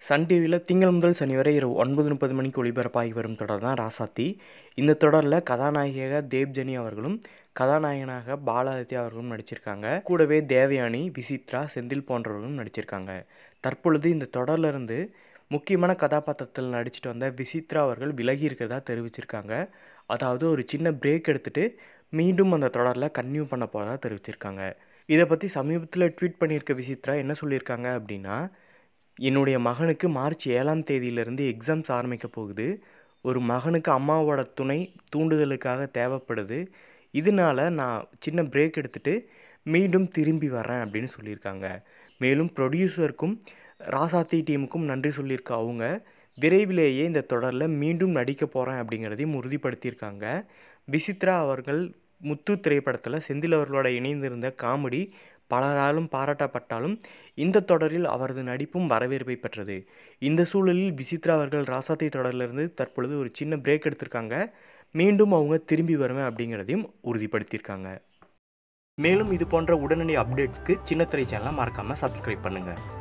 Sun டிவியில் திங்கள் முதல் சனி வரை இரவு ஒன்பது முப்பது மணிக்கு ஒளிபரப்பாகி வரும் தொடர் தான் ராசாத்தி இந்த தொடரில் கதாநாயகியாக தேவ்ஜனி அவர்களும் கதாநாயகனாக பாலாதித்யா அவர்களும் நடிச்சிருக்காங்க கூடவே தேவயானி விசித்ரா செந்தில் போன்றவர்களும் நடிச்சிருக்காங்க தற்பொழுது இந்த தொடர்ல இருந்து முக்கியமான கதாபாத்திரத்தில் நடிச்சிட்டு வந்த விசித்ரா அவர்கள் விலகி இருக்கிறதா தெரிவிச்சிருக்காங்க அதாவது ஒரு சின்ன பிரேக் எடுத்துட்டு மீண்டும் அந்த தொடரில் கன்டினியூ பண்ண போகிறதா தெரிவிச்சிருக்காங்க இதை பற்றி சமீபத்தில் ட்வீட் பண்ணியிருக்க விசித்ரா என்ன சொல்லியிருக்காங்க அப்படின்னா என்னுடைய மகனுக்கு மார்ச் ஏழாம் தேதியிலிருந்து எக்ஸாம்ஸ் ஆரம்பிக்க போகுது ஒரு மகனுக்கு அம்மாவோட துணை தூண்டுதலுக்காக தேவைப்படுது இதனால நான் சின்ன பிரேக் எடுத்துட்டு மீண்டும் திரும்பி வரேன் அப்படின்னு சொல்லியிருக்காங்க மேலும் ப்ரொடியூசருக்கும் ராசாத்தி டீமுக்கும் நன்றி சொல்லியிருக்க அவங்க விரைவிலேயே இந்த தொடரில் மீண்டும் நடிக்க போகிறேன் அப்படிங்கிறதையும் உறுதிப்படுத்தியிருக்காங்க விசித்ரா அவர்கள் முத்து திரைப்படத்தில் செந்தில் அவர்களோட இணைந்திருந்த காமெடி பலராலும் பாராட்டப்பட்டாலும் இந்த தொடரில் அவரது நடிப்பும் வரவேற்பை பெற்றது இந்த சூழலில் விசித்ரா அவர்கள் ராசாத்தி தொடரிலிருந்து தற்பொழுது ஒரு சின்ன பிரேக் எடுத்திருக்காங்க மீண்டும் அவங்க திரும்பி வருவேன் அப்படிங்கிறதையும் உறுதிப்படுத்தியிருக்காங்க மேலும் இது போன்ற உடனடி அப்டேட்ஸ்க்கு சின்னத்திரை சேனலை மறக்காமல் சப்ஸ்கிரைப் பண்ணுங்கள்